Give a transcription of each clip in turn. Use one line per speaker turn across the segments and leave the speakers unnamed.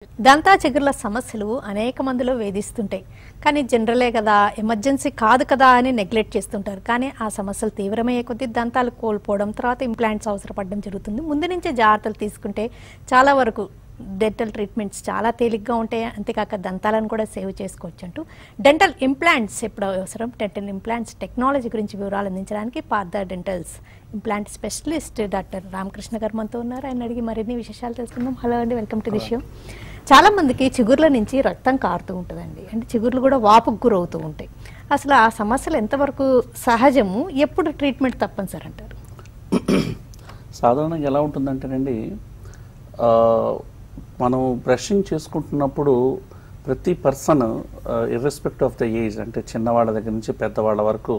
దంతా చిగుర్ల సమస్యలు అనేక మందిలో వేధిస్తుంటాయి కానీ జనరలే కదా ఎమర్జెన్సీ కాదు కదా అని నెగ్లెక్ట్ చేస్తుంటారు కానీ ఆ సమస్యలు తీవ్రమయ్యే కొద్దీ దంతాలు కోల్పోవడం తర్వాత ఇంప్లాంట్స్ అవసరపడడం జరుగుతుంది ముందు నుంచే జాగ్రత్తలు తీసుకుంటే చాలా వరకు డెంటల్ ట్రీట్మెంట్స్ చాలా తేలిగ్గా ఉంటాయి అంతేకాక దంతాలను కూడా సేవ్ చేసుకోవచ్చు అంటూ డెంటల్ ఇంప్లాంట్స్ ఎప్పుడు అవసరం డెంటల్ ఇంప్లాంట్స్ టెక్నాలజీ గురించి వివరాలు అందించడానికి Partha dentals implant specialist doctor Ramakrishna గారు మనతో ఉన్నారు ఆయన అడిగి మరిన్ని విశేషాలు తెలుసుకుందాం హలో అండి వెల్కమ్ టు ది షో చాలా మందికి చిగుర్ల నుంచి రక్తం కారుతూ ఉంటుందండి అంటే చిగుర్లు కూడా వాపుకు గురవుతూ ఉంటాయి అసలు ఆ సమస్యలు ఎంతవరకు సహజము ఎప్పుడు ట్రీట్మెంట్ తప్పనిసరి అంటారు
సాధారణంగా ఎలా ఉంటుందంటేనండి ఆ, మనం బ్రషింగ్ చేసుకుంటున్నప్పుడు ప్రతి person irrespective of the age అంటే చిన్నవాళ్ళ దగ్గర నుంచి పెద్దవాళ్ళ వరకు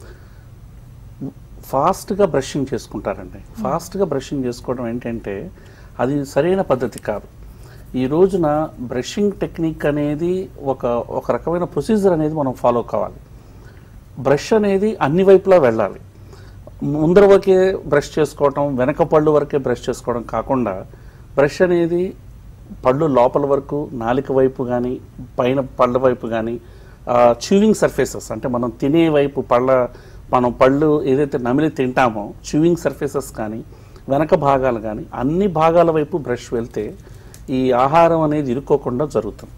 ఫాస్ట్గా బ్రషింగ్ చేసుకుంటారండి ఫాస్ట్గా బ్రషింగ్ చేసుకోవడం ఏంటంటే అది సరైన పద్ధతి కాదు ఈ రోజున బ్రషింగ్ టెక్నిక్ అనేది ఒక ఒక రకమైన ప్రొసీజర్ అనేది మనం ఫాలో కావాలి బ్రష్ అనేది అన్ని వైపులా వెళ్ళాలి ముందర వరకే బ్రష్ చేసుకోవటం వెనక పళ్ళు వరకే బ్రష్ చేసుకోవడం కాకుండా బ్రష్ అనేది పళ్ళు లోపల వరకు నాలిక వైపు కానీ పైన పళ్ళ వైపు కానీ చ్యూవింగ్ సర్ఫేసెస్ అంటే మనం తినే వైపు పళ్ళ మనం పళ్ళు ఏదైతే నమిలి తింటామో చ్యూవింగ్ సర్ఫేసెస్ కానీ వెనక భాగాలు కానీ అన్ని భాగాల వైపు బ్రష్ వెళ్తే ఈ ఆహారం అనేది ఇరుక్కోకుండా జరుగుతుంది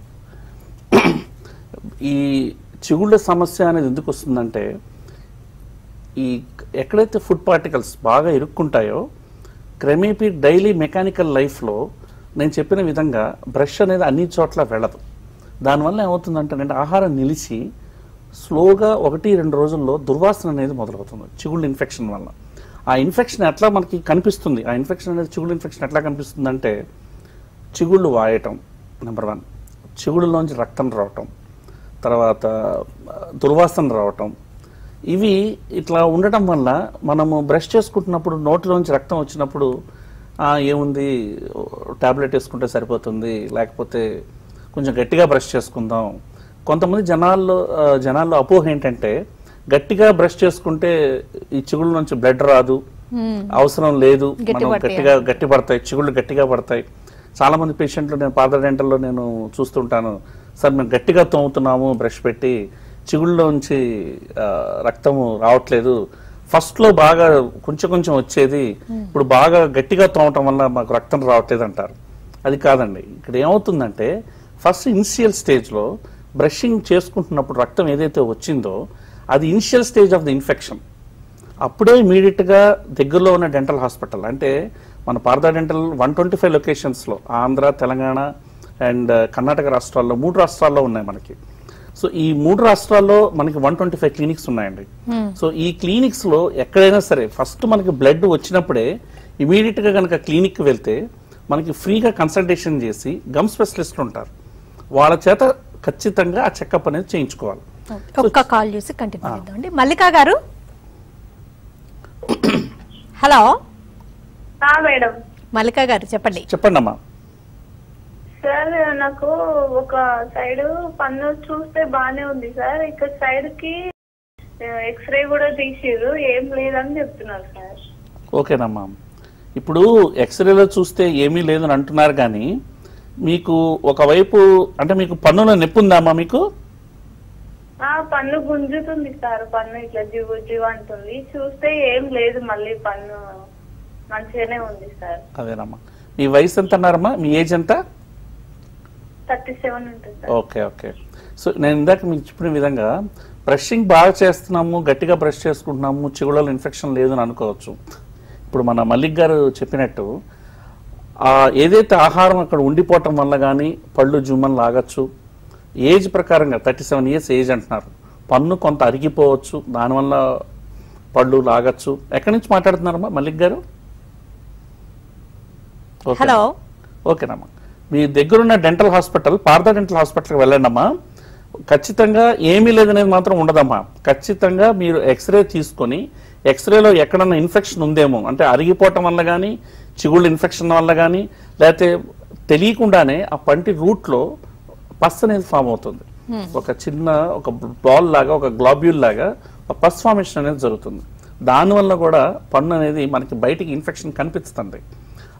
ఈ చిగుళ్ళ సమస్య అనేది ఎందుకు వస్తుందంటే ఈ ఎక్కడైతే ఫుడ్ పార్టికల్స్ బాగా ఇరుక్కుంటాయో క్రమేపీ డైలీ మెకానికల్ లైఫ్లో నేను చెప్పిన విధంగా బ్రష్ అనేది అన్ని చోట్ల వెళ్ళదు దానివల్ల ఏమవుతుందంటే ఆహారం నిలిచి స్లోగా ఒకటి రెండు రోజుల్లో దుర్వాసన అనేది మొదలవుతుంది చిగుళ్ళు ఇన్ఫెక్షన్ వల్ల ఆ ఇన్ఫెక్షన్ ఎట్లా మనకి కనిపిస్తుంది ఆ ఇన్ఫెక్షన్ అనేది చిగుళ్ళు ఇన్ఫెక్షన్ ఎట్లా కనిపిస్తుంది అంటే చిగుళ్ళు వాయటం నెంబర్ వన్ చిగుళ్ళలోంచి రక్తం రావటం తర్వాత ఆ, దుర్వాసన రావటం ఇవి ఇట్లా ఉండటం వల్ల మనము బ్రష్ చేసుకుంటున్నప్పుడు నోటిలోంచి రక్తం వచ్చినప్పుడు "ఆ, ఏముంది టాబ్లెట్ వేసుకుంటే సరిపోతుంది లేకపోతే కొంచెం గట్టిగా బ్రష్ చేసుకుందాం కొంతమంది జనాల్లో ఆ, జనాల్లో అపోహ ఏంటంటే గట్టిగా బ్రష్ చేసుకుంటే ఈ చిగుళ్ళ నుంచి బ్లడ్ రాదు అవసరం లేదు
గట్టి
మనం
పడతాయి.
గట్టిగా గట్టి పడతాయి చిగుళ్ళు గట్టిగా పడతాయి చాలా మంది పేషెంట్లు నేను పాత డెంటల్లో నేను చూస్తుంటాను సార్ మేము గట్టిగా తోముతున్నాము బ్రష్ పెట్టి చిగుళ్ళలోంచి ఆ, రక్తము రావట్లేదు ఫస్ట్ లో బాగా కొంచెం కొంచెం వచ్చేది ఇప్పుడు బాగా గట్టిగా తోమటం వల్ల మాకు రక్తం రావట్లేదు అంటారు అది కాదండి ఇక్కడ ఏమవుతుందంటే ఫస్ట్ ఇనిషియల్ స్టేజ్లో బ్రషింగ్ చేసుకుంటున్నప్పుడు రక్తం ఏదైతే వచ్చిందో అది initial stage of the infection అప్పుడే ఇమీడియట్గా దగ్గరలో ఉన్న డెంటల్ హాస్పిటల్ అంటే మన Partha dental one twenty five లొకేషన్స్లో ఆంధ్ర తెలంగాణ అండ్ కర్ణాటక రాష్ట్రాల్లో మూడు రాష్ట్రాల్లో ఉన్నాయి మనకి సో ఈ మూడు రాష్ట్రాల్లో మనకి వన్ ట్వంటీ ఫైవ్ క్లినిక్స్ ఉన్నాయండి సో ఈ క్లినిక్స్ లో ఎక్కడైనా సరే ఫస్ట్ మనకి బ్లడ్ వచ్చినప్పుడే ఇమీడియట్ గా కనుక క్లినిక్ వెళ్తే మనకి ఫ్రీగా కన్సల్టేషన్ చేసి గమ్ స్పెషలిస్ట్లు ఉంటారు వాళ్ళ చేత ఖచ్చితంగా ఆ చెకప్ అనేది చేయించుకోవాలి
ఒక్క కాల్ చూసి కంటిన్యూ చేద్దాం అండి మల్లికా గారు హలో
ఆ మేడం
మల్లికా గారు చెప్పండి
చెప్పండి అమ్మా
సార్ నాకు ఒక సైడ్ పన్ను చూస్తే బానే ఉంది సార్ ఇక్కడ సైడ్ కి ఎక్స్రే కూడా తీసిర్రు ఏం లేదని చెప్తున్నారు సార్
ఓకేనమ్మా ఇప్పుడు ఎక్స్రేలో చూస్తే ఏమీ లేదని అంటున్నారు కానీ మీకు ఒకవైపు అంటే మీకు పన్నులో నొప్పి ఉందామా మీకు
ఆ పన్ను గుంజుతుంది సార్ పన్ను ఇట్లా జివ్వు జివ్వు అంటుంది చూస్తే ఏం లేదు మళ్ళీ పన్ను మంచిగానే ఉంది సార్
అదేనమ్మా మీ వయసు ఎంత అన్నారమ్మా మీ ఏజ్ ఎంత
థర్టీ సెవెన్ ఉంటుంది సార్
ఓకే ఓకే సో నేను ఇందాక మీకు చెప్పిన విధంగా బ్రషింగ్ బాగా చేస్తున్నాము గట్టిగా బ్రష్ చేసుకుంటున్నాము చిగుళ్ళలో ఇన్ఫెక్షన్ లేదని అనుకోవచ్చు ఇప్పుడు మన మల్లిక్ గారు చెప్పినట్టు ఆ ఏదైతే ఆహారం అక్కడ ఉండిపోవటం వల్ల కానీ పళ్ళు జుమ్మని లాగచ్చు ఏజ్ ప్రకారంగా థర్టీ సెవెన్ ఇయర్స్ ఏజ్ అంటున్నారు పన్ను కొంత అరిగిపోవచ్చు దానివల్ల పళ్ళు లాగచ్చు ఎక్కడి నుంచి మాట్లాడుతున్నారమ్మా మల్లిక్ గారు ఓకే.
హలో
ఓకేనమ్మా మీ దగ్గరున్న డెంటల్ హాస్పిటల్ పార్థ డెంటల్ హాస్పిటల్కి వెళ్ళండి అమ్మా ఖచ్చితంగా ఏమీ లేదనేది మాత్రం ఉండదమ్మా ఖచ్చితంగా మీరు ఎక్స్రే తీసుకొని ఎక్స్రేలో ఎక్కడన్నా ఇన్ఫెక్షన్ ఉందేమో అంటే అరిగిపోవటం వల్ల కానీ చిగుళ్ళు ఇన్ఫెక్షన్ వల్ల కానీ లేకపోతే తెలియకుండానే ఆ పంటి రూట్లో పస్ అనేది ఫామ్ అవుతుంది ఒక చిన్న ఒక బాల్ లాగా ఒక గ్లాబ్యూల్ లాగా ఒక పస్ ఫార్మేషన్ అనేది జరుగుతుంది దానివల్ల కూడా పన్ను అనేది మనకి బయటికి ఇన్ఫెక్షన్ కనిపిస్తుంది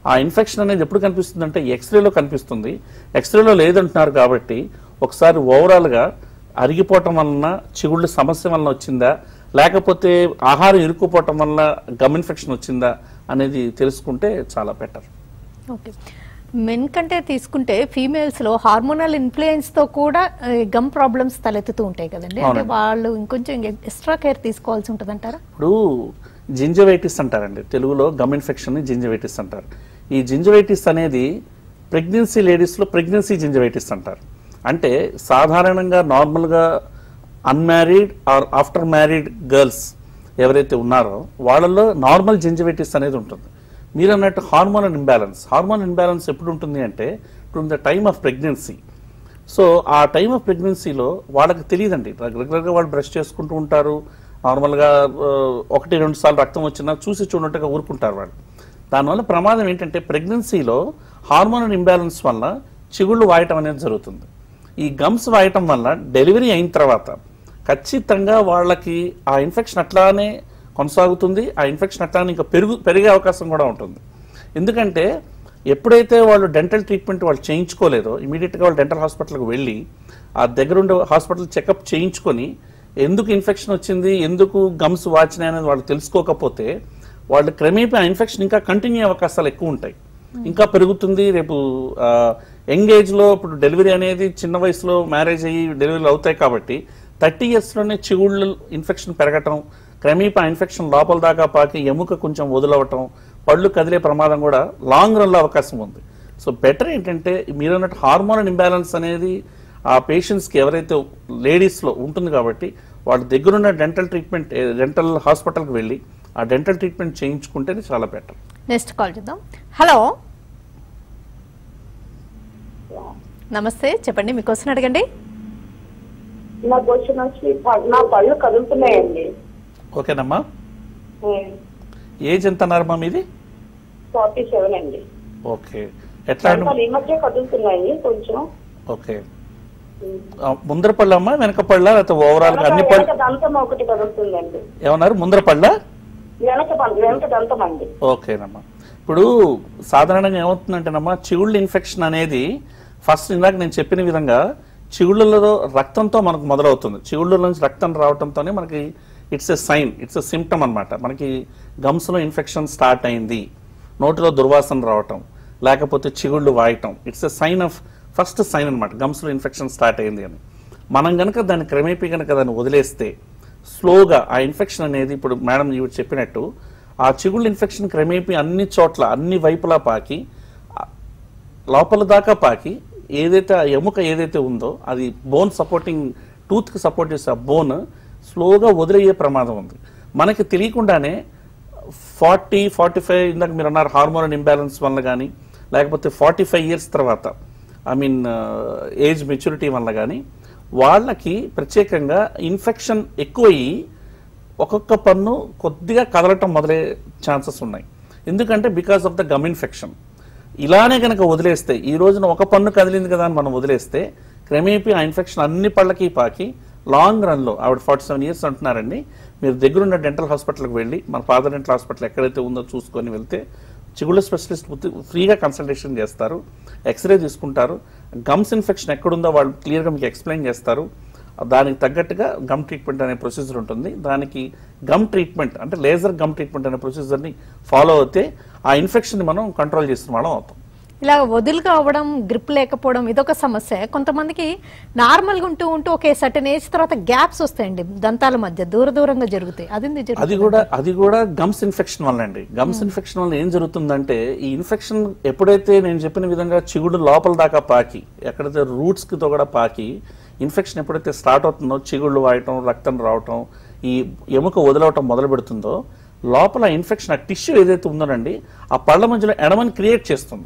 ఆ ఇన్ఫెక్షన్ అనేది ఎప్పుడు కనిపిస్తుంది అంటే ఎక్స్రేలో కనిపిస్తుంది ఎక్స్రేలో లేదంటున్నారు కాబట్టి ఒకసారి ఓవరాల్గా అరిగిపోవటం వలన చిగుళ్ళ సమస్య వలన వచ్చిందా లేకపోతే ఆహారం ఇరుక్కుపోవటం వల్ల గమ్ ఇన్ఫెక్షన్ వచ్చిందా అనేది తెలుసుకుంటే చాలా బెటర్
ఓకే మెన్ కంటే తీసుకుంటే ఫీమేల్స్ లో హార్మోనల్ ఇన్ఫ్లుయెన్స్ తో కూడా గమ్ ప్రాబ్లమ్స్ తలెత్తుతూ ఉంటాయి కదండి అంటే
అవునండి.
వాళ్ళు ఇంకొంచెం ఎక్స్ట్రా కేర్ తీసుకోవాల్సి ఉంటుంది అంటారా
ఇప్పుడు జింజవైటిస్ అంటారండి తెలుగులో గమ్ ఇన్ఫెక్షన్ జింజవైటిస్ అంటారు ఈ జింజవైటిస్ అనేది ప్రెగ్నెన్సీ లేడీస్లో ప్రెగ్నెన్సీ జింజవైటిస్ అంటారు అంటే సాధారణంగా నార్మల్గా unmarried or after married girls ఎవరైతే ఉన్నారో వాళ్ళలో నార్మల్ జింజవైటిస్ అనేది ఉంటుంది మీరు అన్నట్టు హార్మోన్ ఇంబ్యాలెన్స్ హార్మోన్ ఇంబ్యాలెన్స్ ఎప్పుడు ఉంటుంది అంటే ఇప్పుడు the time of pregnancy so ఆ టైం ఆఫ్ ప్రెగ్నెన్సీలో వాళ్ళకి తెలియదండి రెగ్యులర్గా వాళ్ళు బ్రష్ చేసుకుంటూ ఉంటారు నార్మల్గా ఆ, ఒకటి రెండు సార్లు రక్తం వచ్చినా చూసి చూడనట్టుగా ఊరుకుంటారు వాళ్ళు దానివల్ల ప్రమాదం ఏంటంటే ప్రెగ్నెన్సీలో హార్మోనల్ ఇంబ్యాలెన్స్ వల్ల చిగుళ్ళు వాయటం అనేది జరుగుతుంది ఈ గమ్స్ వాయటం వల్ల డెలివరీ అయిన తర్వాత ఖచ్చితంగా వాళ్ళకి ఆ ఇన్ఫెక్షన్ అట్లానే కొనసాగుతుంది ఆ ఇన్ఫెక్షన్ అట్లానే ఇంకా పెరుగు పెరిగే అవకాశం కూడా ఉంటుంది ఎందుకంటే ఎప్పుడైతే వాళ్ళు డెంటల్ ట్రీట్మెంట్ వాళ్ళు చేయించుకోలేదో ఇమీడియట్గా వాళ్ళు డెంటల్ హాస్పిటల్కి వెళ్ళి ఆ దగ్గరుండే హాస్పిటల్ చెకప్ చేయించుకొని ఎందుకు ఇన్ఫెక్షన్ వచ్చింది ఎందుకు గమ్స్ వాచినాయి అనేది వాళ్ళు తెలుసుకోకపోతే వాళ్ళు క్రమేపీ ఆ ఇన్ఫెక్షన్ ఇంకా కంటిన్యూ అవకాశాలు ఎక్కువ ఉంటాయి ఇంకా పెరుగుతుంది రేపు యంగ్ ఏజ్లో ఇప్పుడు డెలివరీ అనేది చిన్న వయసులో మ్యారేజ్ అయ్యి డెలివరీలు అవుతాయి కాబట్టి థర్టీ ఇయర్స్లోనే చిగుళ్ళు ఇన్ఫెక్షన్ పెరగటం క్రమేపీ ఆ ఇన్ఫెక్షన్ లోపల దాకా పాకి ఎముక కొంచెం వదిలవటం పళ్ళు కదిలే ప్రమాదం కూడా లాంగ్ రన్లో అవకాశం ఉంది సో బెటర్ ఏంటంటే మీరు అన్నట్టు హార్మోన్ ఇంబ్యాలెన్స్ అనేది ఆ పేషెంట్స్కి ఎవరైతే లేడీస్లో ఉంటుంది కాబట్టి వాళ్ళ దగ్గరున్న డెంటల్ ట్రీట్మెంట్ డెంటల్ హాస్పిటల్కి వెళ్ళి ఆ డెంటల్ ట్రీట్మెంట్ చేయించుకుంటేనే చాలా బెటర్
నెక్స్ట్ కాల్ చూద్దాం హలో నమస్తే చెప్పండి మీ క్వశ్చన్ అడగండి
నా క్వశ్చన్ వచ్చి ప- నా పళ్ళు కదులుతున్నాయండి
ఓకేనమ్మా ఏజ్ ఎంత అన్నారమ్మా మీది
ఫార్టీ సెవెన్ అండి
ఓకే ఎట్లా అండి?
ఈ మధ్య కదులుతున్నాయి కొంచెం
ఓకే ఆ, ముందర పళ్ళ అమ్మా వెనక పళ్ళ లేకపోతే ఓవరాల్ గా అన్ని పళ్ళు
వెనక దంతం ఒకటి కదులుతుందండి
ఏమన్నారు ముందర పళ్ళ
వెనక పం- వెనక దంతం అండి
ఓకేనమ్మా ఇప్పుడు సాధారణంగా ఏమవుతుందంటేనమ్మా చిగుళ్ళ ఇన్ఫెక్షన్ అనేది ఫస్ట్ ఇందాక నేను చెప్పిన విధంగా చిగుళ్ళలో రక్తంతో మనకు మొదలవుతుంది చిగుళ్ళ నుంచి రక్తం రావడంతోనే మనకి it's a sign it's a symptom అనమాట మనకి గమ్స్లో ఇన్ఫెక్షన్ స్టార్ట్ అయింది నోటిలో దుర్వాసన రావటం లేకపోతే చిగుళ్ళు వాయటం it's a sign of first sign అనమాట గమ్స్లో ఇన్ఫెక్షన్ స్టార్ట్ అయింది అని మనం కనుక దాన్ని క్రమేపీ కనుక దాన్ని వదిలేస్తే స్లోగా ఆ ఇన్ఫెక్షన్ అనేది ఇప్పుడు మేడం ఇవి చెప్పినట్టు ఆ చిగుళ్ళు ఇన్ఫెక్షన్ క్రమేపీ అన్ని చోట్ల అన్ని వైపులా పాకి ఆ లోపల దాకా పాకి ఏదైతే ఆ ఎముక ఏదైతే ఉందో అది బోన్ సపోర్టింగ్ టూత్కి సపోర్ట్ చేసే ఆ బోన్ స్లోగా వదిలయ్యే ప్రమాదం ఉంది మనకి తెలియకుండానే ఫార్టీ ఫార్టీ ఫైవ్ ఇందాక మీరు అన్నారు హార్మోన్ ఇంబ్యాలెన్స్ వల్ల కానీ లేకపోతే ఫార్టీ ఫైవ్ ఇయర్స్ తర్వాత ఐ మీన్ ఏజ్ మెచ్యూరిటీ వల్ల కానీ వాళ్ళకి ప్రత్యేకంగా ఇన్ఫెక్షన్ ఎక్కువయ్యి ఒక్కొక్క పన్ను కొద్దిగా కదలటం మొదలే ఛాన్సెస్ ఉన్నాయి ఎందుకంటే because of the gum infection ఇలానే కనుక వదిలేస్తే ఈ రోజున ఒక పన్ను కదిలింది కదా అని మనం వదిలేస్తే క్రమేపీ ఆ ఇన్ఫెక్షన్ అన్ని పళ్ళకి పాకి లాంగ్ రన్లో ఆవిడ ఫార్టీ సెవెన్ ఇయర్స్ అంటున్నారండి మీరు దగ్గరున్న డెంటల్ హాస్పిటల్కి వెళ్ళి మన ఫాదర్ డెంటల్ హాస్పిటల్ ఎక్కడైతే ఉందో చూసుకొని వెళ్తే చిగుళ్ళ స్పెషలిస్ట్ ఉత్తి- ఫ్రీగా కన్సల్టేషన్ చేస్తారు ఎక్స్రే తీసుకుంటారు గమ్స్ ఇన్ఫెక్షన్ ఎక్కడుందో వాళ్ళు క్లియర్గా మీకు ఎక్స్ప్లెయిన్ చేస్తారు దానికి తగ్గట్టుగా గమ్ ట్రీట్మెంట్ అనే ప్రొసీజర్ ఉంటుంది దానికి గమ్ ట్రీట్మెంట్ అంటే లేజర్ గమ్ ట్రీట్మెంట్ అనే ప్రొసీజర్ని ఫాలో అవుతే ఆ ఇన్ఫెక్షన్ మనం కంట్రోల్ చేసిన వాళ్ళం అవుతాం
ఇలా వదులుగా అవ్వడం గ్రిప్ లేకపోవడం ఇదొక సమస్య కొంతమందికి నార్మల్గా ఉంటూ ఉంటూ ఒకే సర్టన్ ఏజ్ తర్వాత గ్యాప్స్ వస్తాయండి దంతాల మధ్య దూర దూరంగా జరుగుతాయి అది ఎందుకు
అది
జరుగుతుంది
కూడా అది కూడా గమ్స్ ఇన్ఫెక్షన్ వల్ల అండి గమ్స్ ఇన్ఫెక్షన్ వల్ల ఏం జరుగుతుందంటే ఈ ఇన్ఫెక్షన్ ఎప్పుడైతే నేను చెప్పిన విధంగా చిగుడు లోపల దాకా పాకి ఎక్కడైతే రూట్స్ కి తో కూడా పాకి ఇన్ఫెక్షన్ ఎప్పుడైతే స్టార్ట్ అవుతుందో చిగుళ్ళు వాయటం రక్తం రావటం ఈ ఎముక వదలవటం మొదలు పెడుతుందో లోపల ఇన్ఫెక్షన్ ఆ టిష్యూ ఏదైతే ఉందోనండి ఆ పళ్ళ మధ్యలో ఎడమని క్రియేట్ చేస్తుంది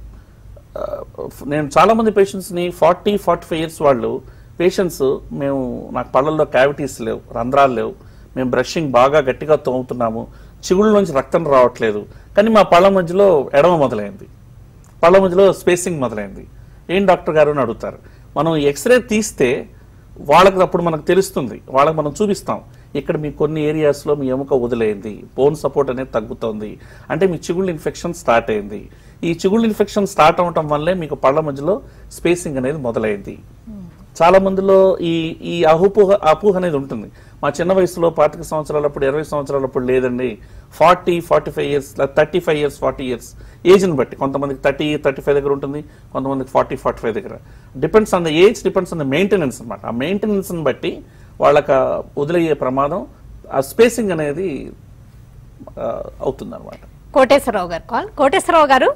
ఆ, నేను చాలా మంది పేషెంట్స్ని ఫార్టీ ఫార్టీ ఫైవ్ ఇయర్స్ వాళ్ళు పేషెంట్స్ మేము నాకు పళ్ళల్లో క్యావిటీస్ లేవు రంధ్రాలు లేవు మేము బ్రషింగ్ బాగా గట్టిగా తోముతున్నాము చిగుళ్ళ నుంచి రక్తం రావట్లేదు కానీ మా పళ్ళ మధ్యలో ఎడమ మొదలైంది పళ్ళ మధ్యలో స్పేసింగ్ మొదలైంది ఏం డాక్టర్ గారు అని అడుగుతారు మనం ఎక్స్రే తీస్తే వాళ్ళకి అప్పుడు మనకు తెలుస్తుంది వాళ్ళకి మనం చూపిస్తాం ఇక్కడ మీ కొన్ని ఏరియాస్లో మీ ఎముక వదిలేయింది బోన్ సపోర్ట్ అనేది తగ్గుతోంది అంటే మీ చిగుళ్ళు ఇన్ఫెక్షన్ స్టార్ట్ అయింది ఈ చిగుళ్ళు ఇన్ఫెక్షన్ స్టార్ట్ అవటం వల్లే మీకు పళ్ళ మధ్యలో స్పేసింగ్ అనేది మొదలైంది చాలా మందిలో ఈ ఈ అహూపూహ అపూహ అనేది ఉంటుంది మా చిన్న వయసులో పాతిక సంవత్సరాలప్పుడు ఇరవై సంవత్సరాలప్పుడు లేదండి forty forty five years thirty five years forty years ఏజ్ని బట్టి కొంతమందికి థర్టీ థర్టీ ఫైవ్ దగ్గర ఉంటుంది కొంతమందికి ఫార్టీ ఫార్టీ ఫైవ్ దగ్గర depends on the age depends on the maintenance అనమాట ఆ మెయింటెనెన్స్ని బట్టి వాళ్ళకి ఆ వదిలయ్యే ప్రమాదం ఆ స్పేసింగ్ అనేది అవుతుంది అనమాట
కోటేశ్వరరావు గారు కాల్ కోటేశ్వరరావు గారు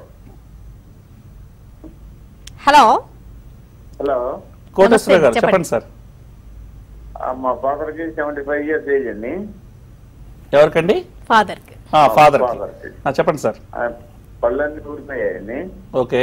హలో
హలో
కోటేశ్వర గారు
చెప్పండి.
చెప్పండి సార్
ఆ, మా ఫాదర్ కి సెవెంటీ ఫైవ్ ఇయర్స్ ఏజ్ అండి
ఎవరికండి
ఫాదర్ కి
ఫాదర్
Father కి.
చెప్పండి సార్
ఆ, పళ్ళన్నీ ఊడిపోయాయండి
ఓకే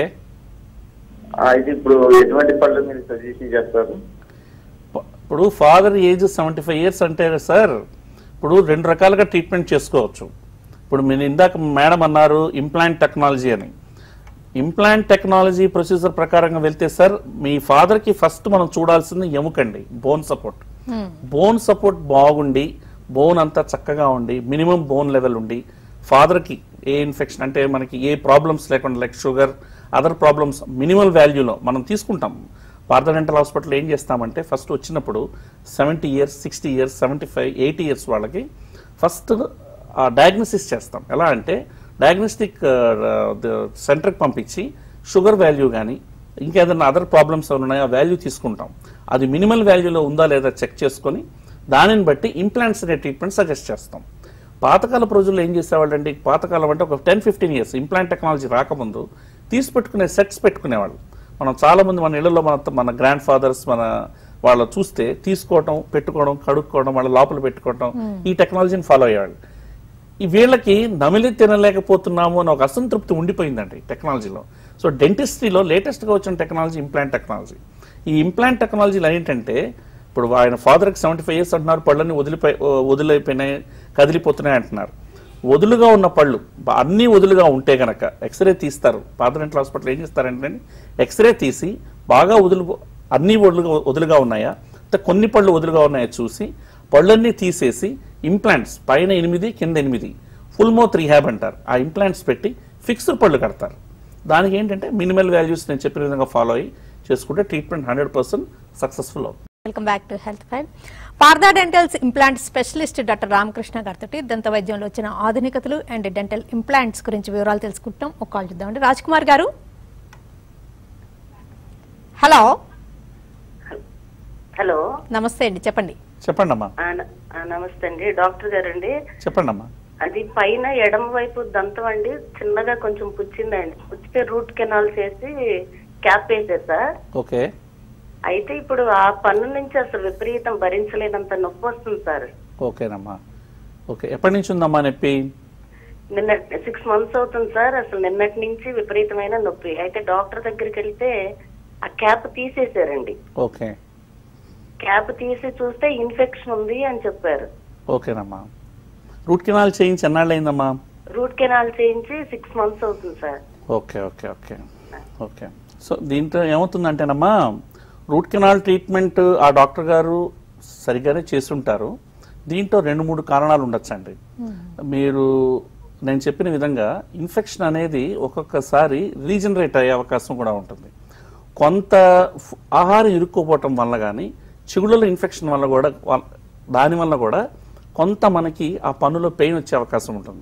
ఆ, ఇది ఇప్పుడు ఎటువంటి పళ్ళు మీరు సజెషన్ చేస్తారు
ఇప్పుడు father age seventy five years అంటే సార్ ఇప్పుడు రెండు రకాలుగా ట్రీట్మెంట్ చేసుకోవచ్చు ఇప్పుడు మీరు ఇందాక మేడం అన్నారు ఇంప్లాంట్ టెక్నాలజీ అని ఇంప్లాంట్ టెక్నాలజీ ప్రొసీజర్ ప్రకారంగా వెళ్తే సార్ మీ ఫాదర్కి ఫస్ట్ మనం చూడాల్సింది ఎముకండి బోన్ సపోర్ట్ బోన్ సపోర్ట్ బాగుండి బోన్ అంతా చక్కగా ఉండి మినిమం బోన్ లెవెల్ ఉండి ఫాదర్కి ఏ ఇన్ఫెక్షన్ అంటే మనకి ఏ ప్రాబ్లమ్స్ లేకుండా like sugar other problems minimal వాల్యూలో మనం తీసుకుంటాం పార్థ డెంటల్ హాస్పిటల్ ఏం చేస్తామంటే ఫస్ట్ వచ్చినప్పుడు seventy years sixty years seventy five eighty years వాళ్ళకి ఫస్ట్ డయాగ్నోసిస్ చేస్తాం ఎలా అంటే డయాగ్నోస్టిక్ సెంటర్కి పంపించి షుగర్ వాల్యూ కానీ ఇంకేదైనా అదర్ ప్రాబ్లమ్స్ ఏమైనా ఉన్నాయో ఆ వాల్యూ తీసుకుంటాం అది మినిమల్ వాల్యూలో ఉందా లేదా చెక్ చేసుకొని దానిని బట్టి ఇంప్లాంట్స్ అనే ట్రీట్మెంట్ సజెస్ట్ చేస్తాం పాతకాలపు రోజుల్లో ఏం చేసేవాళ్ళండి పాతకాలం అంటే ఒక ten fifteen years implant technology రాకముందు తీసి పెట్టుకునే సెట్స్ పెట్టుకునేవాళ్ళు మనం చాలా మంది మన ఇళ్లలో మన మన గ్రాండ్ ఫాదర్స్ మన వాళ్ళు చూస్తే తీసుకోవడం పెట్టుకోవడం కడుక్కోవడం వాళ్ళ లోపల పెట్టుకోవడం ఈ టెక్నాలజీని ఫాలో అయ్యేవాళ్ళు ఈ వీళ్ళకి నమిలి తినలేకపోతున్నాము అని ఒక అసంతృప్తి ఉండిపోయిందండి టెక్నాలజీలో సో డెంటిస్ట్రీలో లేటెస్ట్గా వచ్చిన టెక్నాలజీ ఇంప్లాంట్ టెక్నాలజీ ఈ ఇంప్లాంట్ టెక్నాలజీలు ఏంటంటే ఇప్పుడు ఆయన ఫాదర్కి సెవెంటీ ఫైవ్ ఇయర్స్ అంటున్నారు పళ్ళని వదిలిపోయి వదిలిపోయినాయి కదిలిపోతున్నాయి అంటున్నారు వదులుగా ఉన్న పళ్ళు బ- అన్నీ వదులుగా ఉంటే గనక ఎక్స్రే తీస్తారు పాదరెంటల్ హాస్పిటల్ ఏం చేస్తారంటే ఎక్స్రే తీసి బాగా వదులు అన్నీ వదులుగా వదులుగా ఉన్నాయా అంటే కొన్ని పళ్ళు వదులుగా ఉన్నాయా చూసి పళ్ళన్నీ తీసేసి ఇంప్లాంట్స్ పైన ఎనిమిది కింద ఎనిమిది ఫుల్ మౌత్ రీహాబ్ అంటారు ఆ ఇంప్లాంట్స్ పెట్టి ఫిక్స్డ్ పళ్ళు కడతారు దానికి ఏంటంటే మినిమల్ వాల్యూస్ నేను చెప్పిన విధంగా ఫాలో అయ్యి చేసుకుంటే ట్రీట్మెంట్ హండ్రెడ్ పర్సెంట్ సక్సెస్ఫుల్ అవుతుంది
welcome back to health five Partha dentals implant specialist doctor Ramakrishna గారితో దంత వైద్యంలో వచ్చిన ఆధునికతలు అండ్ డెంటల్ ఇంప్లాంట్స్ గురించి వివరాలు తెలుసుకుంటాం ఒక కాల్ చూద్దామండి రాజ్ కుమార్ గారు హలో
హలో
నమస్తే అండి చెప్పండి
చెప్పండి అమ్మా
ఆ, న- ఆ, నమస్తే అండి డాక్టర్ గారండి
చెప్పండి అమ్మా
అది పైన ఎడమ వైపు దంతం అండి చిన్నగా కొంచెం పుచ్చిందండి పుచ్చితే రూట్ కెనాల్ చేసి క్యాప్ వేసారు సార్
ఓకే
అయితే ఇప్పుడు ఆ పన్ను నుంచి అసలు విపరీతం భరించలేనంత నొప్పి వస్తుంది సార్
ఓకేనమ్మా ఓకే ఎప్పటి నుంచి ఉందమ్మా నొప్పి
నిన్న సిక్స్ మంత్స్ అవుతుంది సార్ అసలు నిన్నటి నుంచి విపరీతమైన నొప్పి అయితే డాక్టర్ దగ్గరికి వెళ్తే ఆ క్యాప్ తీసేశారండి
ఓకే
క్యాప్ తీసి చూస్తే ఇన్ఫెక్షన్ ఉంది అని చెప్పారు
ఓకేనమ్మా రూట్ కెనాల్ చేయించి ఎన్నాళ్ళు అయిందమ్మా
రూట్ కెనాల్ చేయించి సిక్స్ మంత్స్ అవుతుంది sir
okay okay okay okay so దీంట్లో ఏమవుతుందంటేనమ్మా రూట్ కెనాల్ ట్రీట్మెంట్ ఆ డాక్టర్ గారు సరిగానే చేసుంటారు దీంట్లో రెండు మూడు కారణాలు ఉండొచ్చండి మీరు నేను చెప్పిన విధంగా ఇన్ఫెక్షన్ అనేది ఒక్కొక్కసారి రీజనరేట్ అయ్యే అవకాశం కూడా ఉంటుంది కొంత ఫ్- ఆహారం ఇరుక్కోపోవటం వల్ల కానీ చిగుళ్ళలో ఇన్ఫెక్షన్ వల్ల కూడా వా- దాని వల్ల కూడా కొంత మనకి ఆ పన్నులో పెయిన్ వచ్చే అవకాశం ఉంటుంది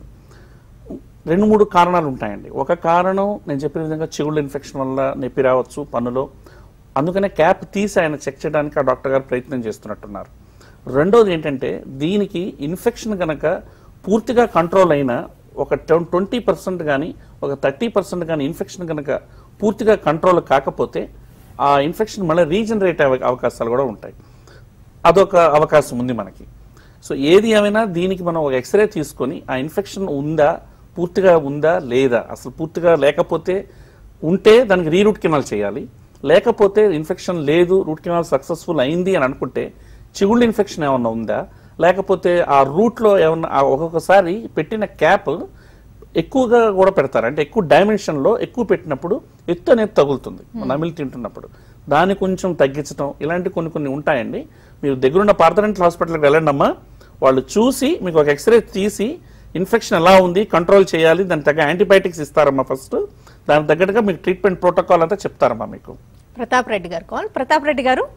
రెండు మూడు కారణాలు ఉంటాయండి ఒక కారణం నేను చెప్పిన విధంగా చిగుళ్ళ ఇన్ఫెక్షన్ వల్ల నొప్పి రావచ్చు పన్నులో అందుకనే క్యాప్ తీసి ఆయన చెక్ చేయడానికి ఆ డాక్టర్ గారు ప్రయత్నం చేస్తున్నట్టున్నారు రెండోది ఏంటంటే దీనికి ఇన్ఫెక్షన్ కనుక పూర్తిగా కంట్రోల్ అయిన ఒక ట్వంటీ పర్సెంట్ కానీ ఒక థర్టీ పర్సెంట్ కానీ ఇన్ఫెక్షన్ కనుక పూర్తిగా కంట్రోల్ కాకపోతే ఆ ఇన్ఫెక్షన్ మళ్ళీ రీజనరేట్ అయ్యే అవకాశాలు కూడా ఉంటాయి అదొక అవకాశం ఉంది మనకి సో ఏది ఏమైనా దీనికి మనం ఒక ఎక్స్రే తీసుకొని ఆ ఇన్ఫెక్షన్ ఉందా పూర్తిగా ఉందా లేదా అసలు పూర్తిగా లేకపోతే ఉంటే దానికి రీరూట్ కెనాల్ చేయాలి లేకపోతే ఇన్ఫెక్షన్ లేదు రూట్ కెనాల్ సక్సెస్ఫుల్ అయింది అని అనుకుంటే చిగుళ్ళు ఇన్ఫెక్షన్ ఏమన్నా ఉందా లేకపోతే ఆ రూట్లో ఏమన్నా ఆ ఒక్కొక్కసారి పెట్టిన క్యాప్ ఎక్కువగా కూడా పెడతారు అంటే ఎక్కువ డైమెన్షన్లో ఎక్కువ పెట్టినప్పుడు ఎత్తు అనేది తగులుతుంది నమిలి తింటున్నప్పుడు దాన్ని కొంచెం తగ్గించడం ఇలాంటి కొన్ని కొన్ని ఉంటాయండి మీరు దగ్గరున్న పార్థరెంటల్ హాస్పిటల్కి వెళ్ళండి అమ్మా వాళ్ళు చూసి మీకు ఒక ఎక్స్రే తీసి ఇన్ఫెక్షన్ ఎలా ఉంది కంట్రోల్ చేయాలి దానికి తగ్గ యాంటీబయాటిక్స్ ఇస్తారమ్మా ఫస్ట్ దానికి తగ్గట్టుగా మీకు ట్రీట్మెంట్ ప్రోటోకాల్ అంతా చెప్తారమ్మా మీకు
ప్రతాప్ రెడ్డి గారు కాల్ ప్రతాప్ రెడ్డి గారు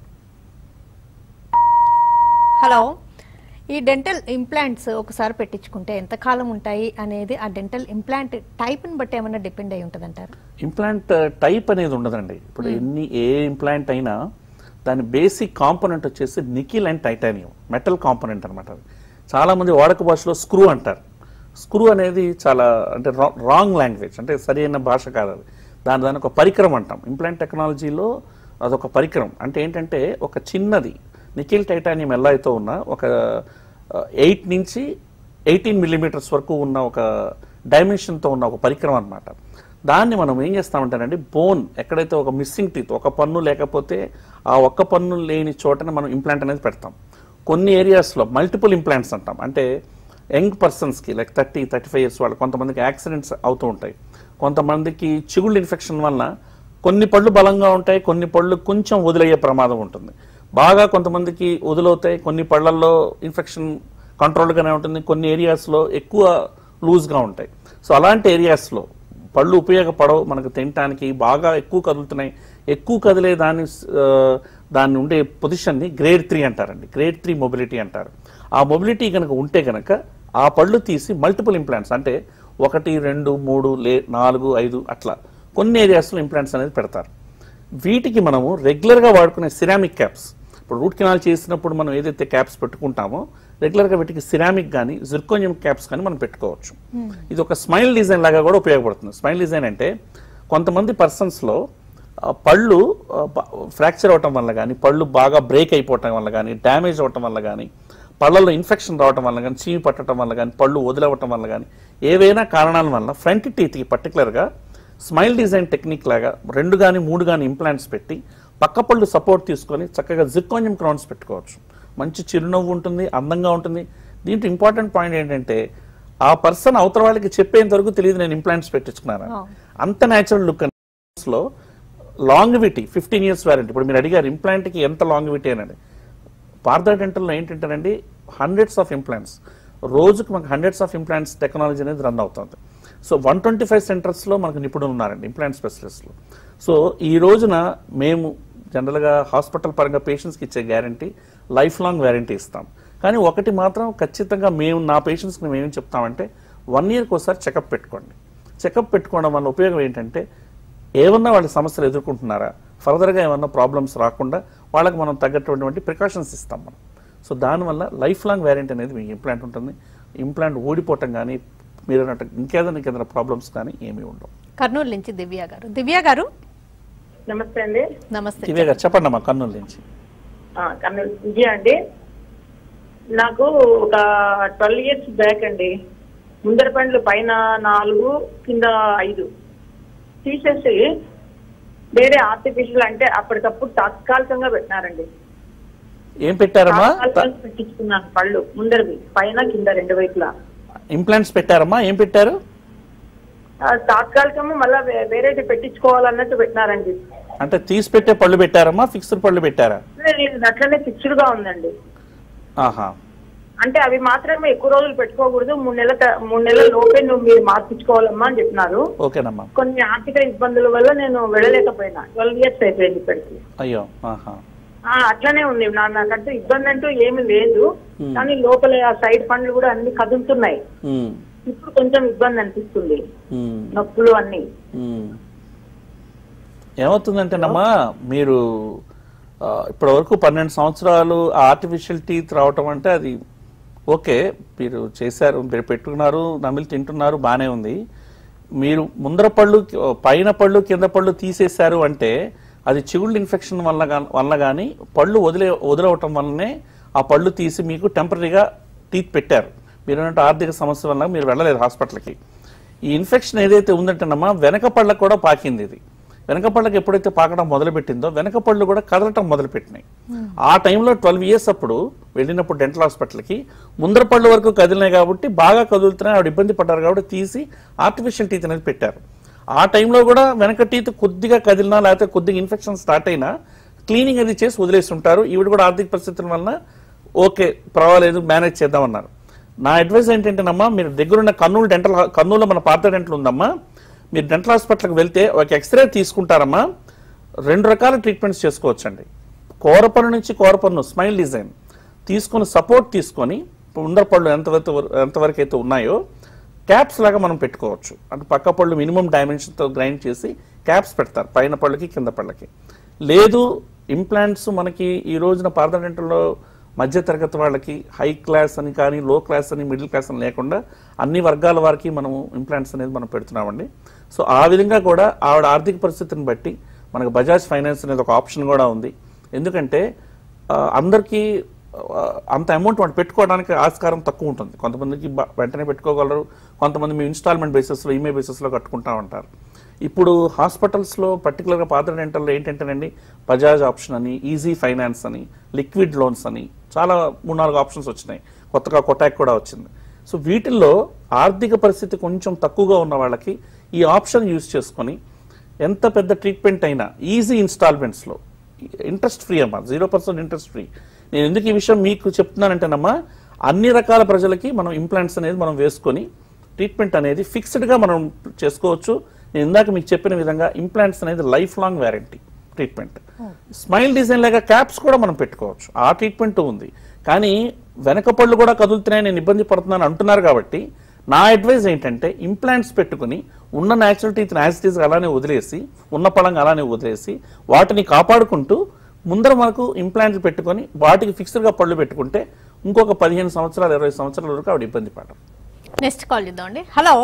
హలో ఈ డెంటల్ ఇంప్లాంట్స్ ఒకసారి పెట్టించుకుంటే ఎంత కాలం ఉంటాయి అనేది ఆ డెంటల్ ఇంప్లాంట్ టైప్ని బట్టి ఏమైనా డిపెండ్ అయి ఉంటుంది అంటారు
ఇంప్లాంట్ టైప్ అనేది ఉండదండి ఇప్పుడు ఎన్ని ఏ ఇంప్లాంట్ అయినా దాని బేసిక్ కాంపోనెంట్ వచ్చేసి nickel and titanium metal component అనమాట అది చాలా మంది వాడక భాషలో స్క్రూ అంటారు స్క్రూ అనేది చాలా అంటే రాంగ్ లాంగ్వేజ్ అంటే సరైన భాష కాదు అది దాని దాని ఒక పరికరం అంటాం ఇంప్లాంట్ టెక్నాలజీలో అదొక పరికరం అంటే ఏంటంటే ఒక చిన్నది నికిల్ టైటానియం ఎలా అయితే ఉన్నా ఒక ఎయిట్ నుంచి ఎయిటీన్ మిల్లీమీటర్స్ వరకు ఉన్న ఒక డైమెన్షన్తో ఉన్న ఒక పరికరం అన్నమాట దాన్ని మనం ఏం చేస్తామంటేనండి బోన్ ఎక్కడైతే ఒక మిస్సింగ్ టీత్ ఒక పన్ను లేకపోతే ఆ ఒక్క పన్ను లేని చోటన మనం ఇంప్లాంట్ అనేది పెడతాం కొన్ని ఏరియాస్లో మల్టిపుల్ ఇంప్లాంట్స్ అంటాం అంటే యంగ్ పర్సన్స్కి like thirty thirty five years వాళ్ళు కొంతమందికి యాక్సిడెంట్స్ అవుతూ ఉంటాయి కొంతమందికి చిగుళ్ళు ఇన్ఫెక్షన్ వలన కొన్ని పళ్ళు బలంగా ఉంటాయి కొన్ని పళ్ళు కొంచెం వదిలయ్యే ప్రమాదం ఉంటుంది బాగా కొంతమందికి వదులవుతాయి కొన్ని పళ్ళల్లో ఇన్ఫెక్షన్ కంట్రోల్గానే ఉంటుంది కొన్ని ఏరియాస్లో ఎక్కువ లూజ్గా ఉంటాయి సో అలాంటి ఏరియాస్లో పళ్ళు ఉపయోగపడవు మనకు తినటానికి బాగా ఎక్కువ కదులుతున్నాయి ఎక్కువ కదిలే దాని ఆ, దాన్ని ఉండే పొజిషన్ని గ్రేడ్ త్రీ అంటారండి గ్రేడ్ త్రీ మొబిలిటీ అంటారు ఆ మొబిలిటీ కనుక ఉంటే కనుక ఆ పళ్ళు తీసి మల్టిపుల్ ఇంప్లాంట్స్ అంటే ఒకటి రెండు మూడు లే నాలుగు ఐదు అట్లా కొన్ని ఏరియాస్లో ఇంప్లాంట్స్ అనేది పెడతారు వీటికి మనము రెగ్యులర్గా వాడుకునే సిరామిక్ క్యాప్స్ ఇప్పుడు రూట్ కెనాల్ చేసినప్పుడు మనం ఏదైతే క్యాప్స్ పెట్టుకుంటామో రెగ్యులర్గా వీటికి సిరామిక్ కానీ జిర్కోనియం క్యాప్స్ కానీ మనం పెట్టుకోవచ్చు ఇది ఒక స్మైల్ డిజైన్ లాగా కూడా ఉపయోగపడుతుంది స్మైల్ డిజైన్ అంటే కొంతమంది పర్సన్స్లో పళ్ళు ఫ్రాక్చర్ అవటం వల్ల కానీ పళ్ళు బాగా బ్రేక్ అయిపోవటం వల్ల కానీ డ్యామేజ్ అవటం వల్ల కానీ పళ్ళల్లో ఇన్ఫెక్షన్ రావటం వల్ల కానీ చీమి పట్టడం వల్ల కానీ పళ్ళు వదిలవటం వల్ల కానీ ఏవైనా కారణాల వల్ల ఫ్రంట్ టీత్కి పర్టికులర్గా స్మైల్ డిజైన్ టెక్నిక్ లాగా రెండు కానీ మూడు కానీ ఇంప్లాంట్స్ పెట్టి పక్క పళ్ళు సపోర్ట్ తీసుకొని చక్కగా జిర్కోనియం క్రౌన్స్ పెట్టుకోవచ్చు మంచి చిరునవ్వు ఉంటుంది అందంగా ఉంటుంది దీంట్లో ఇంపార్టెంట్ పాయింట్ ఏంటంటే ఆ పర్సన్ అవతల వాళ్ళకి చెప్పేంత వరకు తెలియదు నేను ఇంప్లాంట్స్ పెట్టించుకున్నాను
Oh.
అంత న్యాచురల్ లుక్ లో లాంగ్విటీ ఫిఫ్టీన్ ఇయర్స్ వ్యారంటీ ఇప్పుడు మీరు అడిగారు ఇంప్లాంట్కి ఎంత లాంగ్విటీ అని పార్థా డెంటల్లో ఏంటంటేనండి హండ్రెడ్స్ ఆఫ్ ఇంప్లాంట్స్ రోజుకు మనకు హండ్రెడ్స్ ఆఫ్ ఇంప్లాంట్స్ టెక్నాలజీ అనేది రన్ అవుతుంది సో వన్ ట్వంటీ ఫైవ్ సెంటర్స్లో మనకు నిపుణులు ఉన్నారండి ఇంప్లాంట్ స్పెషలిస్టులు సో ఈ రోజున మేము జనరల్గా హాస్పిటల్ పరంగా పేషెంట్స్కి ఇచ్చే గ్యారంటీ లైఫ్ లాంగ్ వ్యారంటీ ఇస్తాం కానీ ఒకటి మాత్రం ఖచ్చితంగా మేము నా పేషెంట్స్కి మేము ఏం చెప్తామంటే వన్ ఇయర్కి ఒకసారి చెకప్ పెట్టుకోండి చెకప్ పెట్టుకోవడం వల్ల ఉపయోగం ఏంటంటే ఏమన్నా వాళ్ళ సమస్యలు ఎదుర్కొంటున్నారా ఫర్దర్గా ఏమన్నా ప్రాబ్లమ్స్ రాకుండా వాళ్ళకి మనం తగ్గటువంటి ప్రికాషన్స్ ఇస్తాం మనం సో దానివల్ల లైఫ్ లాంగ్ వ్యారంటీ అనేది మీకు ఇంప్లాంట్ ఉంటుంది ఇంప్లాంట్ ఊడిపోవటం కానీ మీరు అన్నట్టు ఇంకేదైనా ఇంకేదైనా ప్రాబ్లమ్స్ కానీ ఏమీ ఉండవు
కర్నూలు నుంచి దివ్య గారు దివ్య గారు
నమస్తే అండి
నమస్తే
ఇవే గారు చెప్పండి అమ్మా కర్నూలు నుంచి
ఆ, కర్నూలు విజయ అండి నాకు ఒక ట్వెల్వ్ ఇయర్స్ బ్యాక్ అండి ముందర పండ్లు పైన నాలుగు కింద ఐదు తీసేసి వేరే ఆర్టిఫిషియల్ అంటే అప్పటికప్పుడు తాత్కాలికంగా పెట్టినారండి
ఏం పెట్టారమ్మా
తాత్కాలికంగా పెట్టించుకున్నాను పళ్ళు ముందరవి పైన కింద రెండు వైపులా
ఇంప్లాంట్స్ పెట్టారమ్మా ఏం పెట్టారు
ఆ, తాత్కాలికంగా మళ్ళా వే- వేరేటి పెట్టించుకోవాలన్నట్టు పెట్టినారండి
అంటే తీసి పెట్టే పళ్ళు పెట్టారమ్మా ఫిక్స్డ్ పళ్ళు పెట్టారా
ఇది అట్లనే ఫిక్స్డ్ గా ఉందండి
ఆహా
అంటే అవి మాత్రమే ఎక్కువ రోజులు పెట్టుకోకూడదు మూడు నెలల త- మూడు నెలల లోపే నువ్వు మీరు మార్పించుకోవాలమ్మా అని చెప్పినారు
ఓకేనమ్మా
కొన్ని ఆర్థిక ఇబ్బందుల వల్ల నేను వెళ్ళలేకపోయినా ట్వెల్వ్ ఇయర్స్ అయిపోయింది ఇప్పటికి
అయ్యో ఆహా
ఆ, అట్లనే ఉంది నా నాకంటూ ఇబ్బంది అంటూ ఏమీ లేదు కానీ లోపల ఆ సైడ్ పండ్లు కూడా అన్ని కదులుతున్నాయి
ఉమ్,
ఇప్పుడు కొంచెం ఇబ్బంది అనిపిస్తుంది
ఉమ్.
నొప్పులు అన్ని
మ్మ్. ఏమవుతుందంటేనమ్మా మీరు ఆ, ఇప్పటి వరకు పన్నెండు సంవత్సరాలు ఆర్టిఫిషియల్ టీత్ రావటం అంటే అది ఓకే మీరు చేశారు మీరు పెట్టుకున్నారు నమిలి తింటున్నారు బాగానే ఉంది మీరు ముందర పళ్ళు పైన పళ్ళు కింద పళ్ళు తీసేశారు అంటే అది చిగుళ్ళు ఇన్ఫెక్షన్ వల్ల గా- వల్ల కానీ పళ్ళు వదిలే వదిలవటం వల్లనే ఆ పళ్ళు తీసి మీకు టెంపరీగా టీత్ పెట్టారు మీరు అన్నట్టు ఆర్థిక సమస్య వల్ల మీరు వెళ్ళలేదు హాస్పిటల్కి ఈ ఇన్ఫెక్షన్ ఏదైతే ఉందంటేనమ్మా వెనక పళ్ళకు కూడా పాకింది ఇది వెనక పళ్ళకి ఎప్పుడైతే పాకడం మొదలుపెట్టిందో వెనక పళ్ళు కూడా కదలటం మొదలుపెట్టినాయి ఆ టైంలో ట్వెల్వ్ ఇయర్స్ అప్పుడు వెళ్ళినప్పుడు డెంటల్ హాస్పిటల్కి ముందర పళ్ళు వరకు కదిలినాయి కాబట్టి బాగా కదులుతున్నాయి ఆవిడ ఇబ్బంది పడ్డారు కాబట్టి తీసి ఆర్టిఫిషియల్ టీత్ అనేది పెట్టారు ఆ టైంలో కూడా వెనక టీత్ కొద్దిగా కదిలినా లేకపోతే కొద్దిగా ఇన్ఫెక్షన్ స్టార్ట్ అయినా క్లీనింగ్ అది చేసి వదిలేస్తుంటారు ఈవిడ కూడా ఆర్థిక పరిస్థితుల వలన ఓకే పర్వాలేదు మేనేజ్ చేద్దామన్నారు నా అడ్వైస్ ఏంటంటేనమ్మా మీరు దగ్గరున్న కర్నూలు డెంటల్ హా- కర్నూలులో మన పాత డెంటల్ ఉందమ్మా మీరు డెంటల్ హాస్పిటల్కి వెళ్తే ఒక ఎక్స్రే తీసుకుంటారమ్మా రెండు రకాల ట్రీట్మెంట్స్ చేసుకోవచ్చండి కోరపన్ను నుంచి కోరపన్ను స్మైల్ డిజైన్ తీసుకొని సపోర్ట్ తీసుకొని ఉండర పళ్ళు ఎంతవరకు ఎంతవరకు అయితే ఉన్నాయో క్యాప్స్ లాగా మనం పెట్టుకోవచ్చు అంటే పక్క పళ్ళు మినిమం డైమెన్షన్తో గ్రైండ్ చేసి క్యాప్స్ పెడతారు పైన పళ్ళకి కింద పళ్ళకి లేదు ఇంప్లాంట్స్ మనకి ఈ రోజున పార్లమెంట్లో మధ్య తరగతి వాళ్ళకి హై క్లాస్ అని కానీ లో క్లాస్ అని మిడిల్ క్లాస్ అని లేకుండా అన్ని వర్గాల వారికి మనము ఇంప్లాంట్స్ అనేది మనం పెడుతున్నామండి సో ఆ విధంగా కూడా ఆవిడ ఆర్థిక పరిస్థితిని బట్టి మనకు బజాజ్ ఫైనాన్స్ అనేది ఒక ఆప్షన్ కూడా ఉంది ఎందుకంటే ఆ, అందరికీ ఆ, అంత అమౌంట్ వాళ్ళు పెట్టుకోవడానికి ఆస్కారం తక్కువ ఉంటుంది కొంతమందికి బ- వెంటనే పెట్టుకోగలరు కొంతమంది మేము ఇన్స్టాల్మెంట్ బేసిస్లో ఈఎంఐ బేసిస్లో కట్టుకుంటా ఉంటారు ఇప్పుడు హాస్పిటల్స్లో పర్టికులర్గా పాత డెంటల్లో ఏంటంటేనండి బజాజ్ ఆప్షన్ అని ఈజీ ఫైనాన్స్ అని లిక్విడ్ లోన్స్ అని చాలా మూడు నాలుగు ఆప్షన్స్ వచ్చినాయి కొత్తగా కొటాక్ కూడా వచ్చింది సో వీటిల్లో ఆర్థిక పరిస్థితి కొంచెం తక్కువగా ఉన్న వాళ్ళకి ఈ ఆప్షన్ యూజ్ చేసుకొని ఎంత పెద్ద ట్రీట్మెంట్ అయినా ఈజీ ఇన్స్టాల్మెంట్స్లో ఇంట్రెస్ట్ ఫ్రీ అమ్మా జీరో పర్సెంట్ ఇంట్రెస్ట్ ఫ్రీ నేను ఎందుకు ఈ విషయం మీకు చెప్తున్నానంటేనమ్మా అన్ని రకాల ప్రజలకి మనం ఇంప్లాంట్స్ అనేది మనం వేసుకొని ట్రీట్మెంట్ అనేది ఫిక్స్డ్గా మనం చేసుకోవచ్చు నేను ఇందాక మీకు చెప్పిన విధంగా ఇంప్లాంట్స్ అనేది life long warranty treatment smile design లాగా క్యాప్స్ కూడా మనం పెట్టుకోవచ్చు ఆ ట్రీట్మెంట్ ఉంది కానీ వెనక పళ్ళు కూడా కదులుతున్నాయి నేను ఇబ్బంది పడుతున్నాను అంటున్నారు కాబట్టి నా అడ్వైజ్ ఏంటంటే ఇంప్లాంట్స్ పెట్టుకుని ఉన్న న్యాచురల్ టీత్ యాజిటీస్ అలానే వదిలేసి ఉన్న పళంగా అలానే వదిలేసి వాటిని కాపాడుకుంటూ ముందర మనకు ఇంప్లాంట్లు పెట్టుకొని వాటికి ఫిక్స్డ్గా పళ్ళు పెట్టుకుంటే ఇంకొక పదిహేను సంవత్సరాలు ఇరవై సంవత్సరాల వరకు ఆవిడ ఇబ్బంది పడరు
నెక్స్ట్ కాల్ చేద్దామండి హలో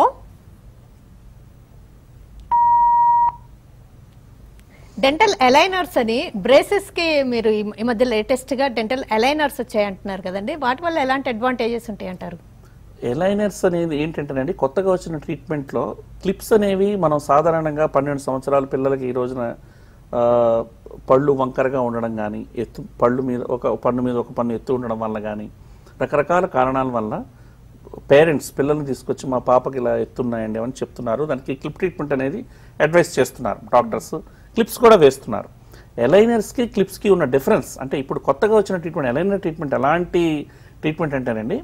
డెంటల్ అలైనర్స్ అని బ్రేసెస్ కి మీరు ఈ- ఈ మధ్య లేటెస్ట్ గా డెంటల్ అలైనర్స్ వచ్చాయి అంటున్నారు కదండి వాటి వల్ల ఎలాంటి అడ్వాంటేజెస్ ఉంటాయి అంటారు
ఎలైనర్స్ అనేది ఏంటంటేనండి కొత్తగా వచ్చిన ట్రీట్మెంట్లో క్లిప్స్ అనేవి మనం సాధారణంగా పన్నెండు సంవత్సరాల పిల్లలకి ఈ రోజున ఆ, పళ్ళు వంకరగా ఉండడం కానీ ఎత్తు పళ్ళు మీద ఒక పన్ను మీద ఒక పన్ను ఎత్తు ఉండడం వల్ల కానీ రకరకాల కారణాల వల్ల పేరెంట్స్ పిల్లల్ని తీసుకొచ్చి మా పాపకి ఇలా ఎత్తున్నాయండి అని చెప్తున్నారు దానికి క్లిప్ ట్రీట్మెంట్ అనేది అడ్వైస్ చేస్తున్నారు డాక్టర్స్ క్లిప్స్ కూడా వేస్తున్నారు ఎలైనర్స్కి క్లిప్స్కి ఉన్న డిఫరెన్స్ అంటే ఇప్పుడు కొత్తగా వచ్చిన ట్రీట్మెంట్ ఎలైనర్ ట్రీట్మెంట్ ఎలాంటి ట్రీట్మెంట్ అంటేనండి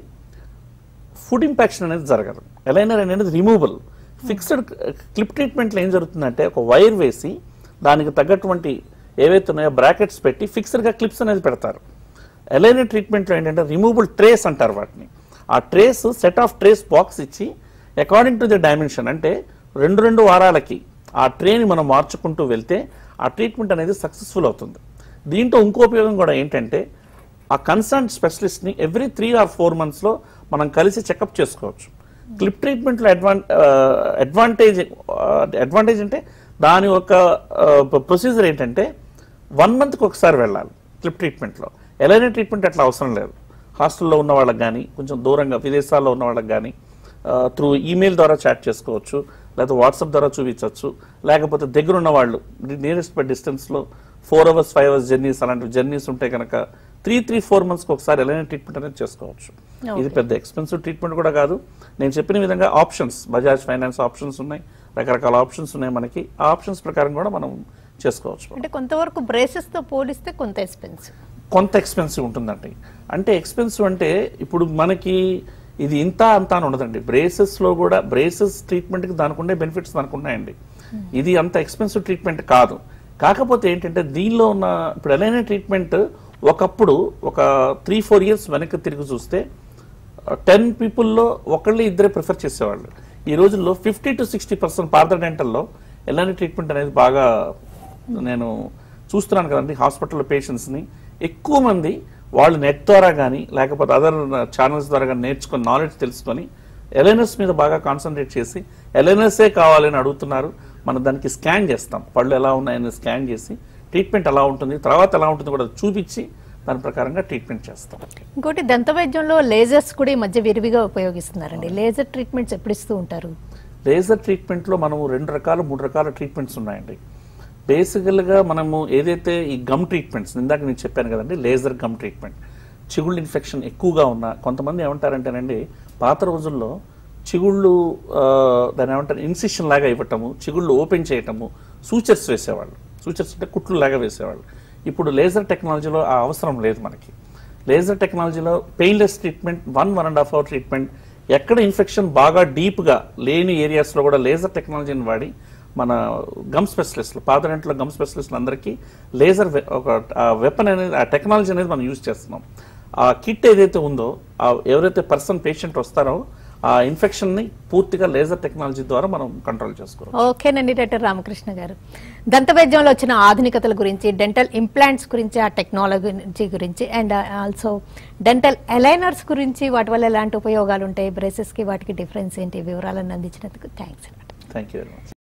ఫుడ్ ఇంపాక్షన్ అనేది జరగదు ఎలైనర్ అనేది రిమూవబుల్ ఫిక్స్డ్ క్లిప్ ట్రీట్మెంట్లో ఏం జరుగుతుందంటే ఒక వైర్ వేసి దానికి తగ్గటువంటి ఏవైతే ఉన్నాయో బ్రాకెట్స్ పెట్టి ఫిక్స్డ్గా క్లిప్స్ అనేది పెడతారు ఎలైనర్ ట్రీట్మెంట్లో ఏంటంటే రిమూవబుల్ ట్రేస్ అంటారు వాటిని ఆ trays set of trays box ఇచ్చి అకార్డింగ్ టు ది డైమెన్షన్ అంటే రెండు రెండు వారాలకి ఆ ట్రేని మనం మార్చుకుంటూ వెళ్తే ఆ ట్రీట్మెంట్ అనేది సక్సెస్ఫుల్ అవుతుంది దీంట్లో ఇంకో ఉపయోగం కూడా ఏంటంటే ఆ కన్సర్న్ స్పెషలిస్ట్ని ఎవ్రీ త్రీ ఆర్ ఫోర్ మంత్స్లో మనం కలిసి చెకప్ చేసుకోవచ్చు క్లిప్ ట్రీట్మెంట్లో అడ్వాన్ అడ్వాంటేజ్ అడ్వాంటేజ్ అంటే దాని ఒక ప్రొసీజర్ ఏంటంటే వన్ మంత్కి ఒకసారి వెళ్ళాలి క్లిప్ ట్రీట్మెంట్లో ఎలానే ట్రీట్మెంట్ అట్లా అవసరం లేదు హాస్టల్లో ఉన్న వాళ్ళకి కానీ కొంచెం దూరంగా విదేశాల్లో ఉన్న వాళ్ళకి కానీ త్రూ ఈమెయిల్ ద్వారా చాట్ చేసుకోవచ్చు లేకపోతే వాట్సాప్ ద్వారా చూపించవచ్చు లేకపోతే దగ్గర ఉన్న వాళ్ళు నియరెస్ట్ బై డిస్టెన్స్లో four hours five hours journeys అలాంటి జర్నీస్ ఉంటే కనుక త్రీ త్రీ ఫోర్ మంత్స్కి ఒకసారి ఎలాంటి ట్రీట్మెంట్ అనేది చేసుకోవచ్చు ఇది పెద్ద ఎక్స్పెన్సివ్ ట్రీట్మెంట్ కూడా కాదు నేను చెప్పిన విధంగా ఆప్షన్స్ బజాజ్ ఫైనాన్స్ ఆప్షన్స్ ఉన్నాయి రకరకాల ఆప్షన్స్ ఉన్నాయి మనకి ఆ ఆప్షన్స్ ప్రకారం కూడా మనం చేసుకోవచ్చు
అంటే కొంతవరకు బ్రేసెస్ తో పోలిస్తే కొంత ఎక్స్పెన్సివ్
కొంత ఎక్స్పెన్సివ్ ఉంటుందండి అంటే ఎక్స్పెన్సివ్ అంటే ఇప్పుడు మనకి ఇది ఇంత అంత అని ఉండదండి బ్రేసెస్ లో కూడా బ్రేసెస్ ట్రీట్మెంట్ కి దానికి ఉండే బెనిఫిట్స్ దానికి ఉన్నాయండి ఇది అంత ఎక్స్పెన్సివ్ ట్రీట్మెంట్ కాదు కాకపోతే ఏంటంటే దీనిలో ఉన్న ఇప్పుడు ఎలానే ట్రీట్మెంట్ ఒకప్పుడు ఒక త్రీ ఫోర్ ఇయర్స్ వెనక్కి తిరిగి చూస్తే టెన్ పీపుల్లో ఒకళ్ళు ఇద్దరే ప్రిఫర్ చేసేవాళ్ళు ఈ రోజుల్లో fifty to sixty percent Partha డెంటల్లో ఎలాంటి ట్రీట్మెంట్ అనేది బాగా నేను చూస్తున్నాను కదండి హాస్పిటల్ పేషెంట్స్ని ఎక్కువ మంది వాళ్ళు నెట్ ద్వారా కానీ లేకపోతే అదర్ ఛానల్స్ ద్వారా కానీ నేర్చుకొని నాలెడ్జ్ తెలుసుకొని ఎలైనర్స్ మీద బాగా కాన్సన్ట్రేట్ చేసి ఎలైనర్సే కావాలని అడుగుతున్నారు మనం దానికి స్కాన్ చేస్తాం పళ్ళు ఎలా ఉన్నాయని స్కాన్ చేసి ట్రీట్మెంట్ ఎలా ఉంటుంది తర్వాత ఎలా ఉంటుంది కూడా చూపించి దాని ప్రకారంగా ట్రీట్మెంట్ చేస్తాం
ఇంకోటి దంత వైద్యంలో లేజర్స్ కూడా ఈ మధ్య విరివిగా ఉపయోగిస్తున్నారండి లేజర్ ట్రీట్మెంట్స్ ఎప్పుడు ఇస్తూ ఉంటారు
లేజర్ ట్రీట్మెంట్లో మనము రెండు రకాల మూడు రకాల ట్రీట్మెంట్స్ ఉన్నాయండి బేసికల్గా మనము ఏదైతే ఈ గమ్ ట్రీట్మెంట్స్ ఇందాక నేను చెప్పాను కదండి లేజర్ గమ్ ట్రీట్మెంట్ చిగుళ్ళు ఇన్ఫెక్షన్ ఎక్కువగా ఉన్న కొంతమంది ఏమంటారంటేనండి పాత రోజుల్లో చిగుళ్ళు ఆ, దాన్ని ఏమంటారు ఇన్సిషన్ లాగా ఇవ్వటము చిగుళ్ళు ఓపెన్ చేయటము సూచర్స్ వేసేవాళ్ళు సూచర్స్ అంటే కుట్లు లాగా వేసేవాళ్ళు ఇప్పుడు లేజర్ టెక్నాలజీలో ఆ అవసరం లేదు మనకి లేజర్ టెక్నాలజీలో painless treatment one one and half hour treatment ఎక్కడ ఇన్ఫెక్షన్ బాగా డీప్గా లేని ఏరియాస్లో కూడా లేజర్ టెక్నాలజీని వాడి మన గమ్ స్పెషలిస్టులు పాదరెంట్లో గమ్ స్పెషలిస్టులు అందరికీ లేజర్ ఒక వెపన్ అనేది ఆ టెక్నాలజీ అనేది మనం యూజ్ చేస్తున్నాం ఆ కిట్ ఏదైతే ఉందో ఆ ఎవరైతే పర్సన్ పేషెంట్ వస్తారో ఆ ఇన్ఫెక్షన్ని పూర్తిగా లేజర్ టెక్నాలజీ ద్వారా మనం కంట్రోల్ చేసుకోవాలి
ఓకేనండి డాక్టర్ రామకృష్ణ గారు దంత వైద్యంలో వచ్చిన ఆధునికతల గురించి డెంటల్ ఇంప్లాంట్స్ గురించి ఆ టెక్నాలజీ గురించి అండ్ ఆల్సో డెంటల్ అలైనర్స్ గురించి వాటి వల్ల ఎలాంటి ఉపయోగాలు ఉంటాయి బ్రేసెస్కి వాటికి డిఫరెన్స్ ఏంటి వివరాలను అందించినందుకు thanks
thank you very much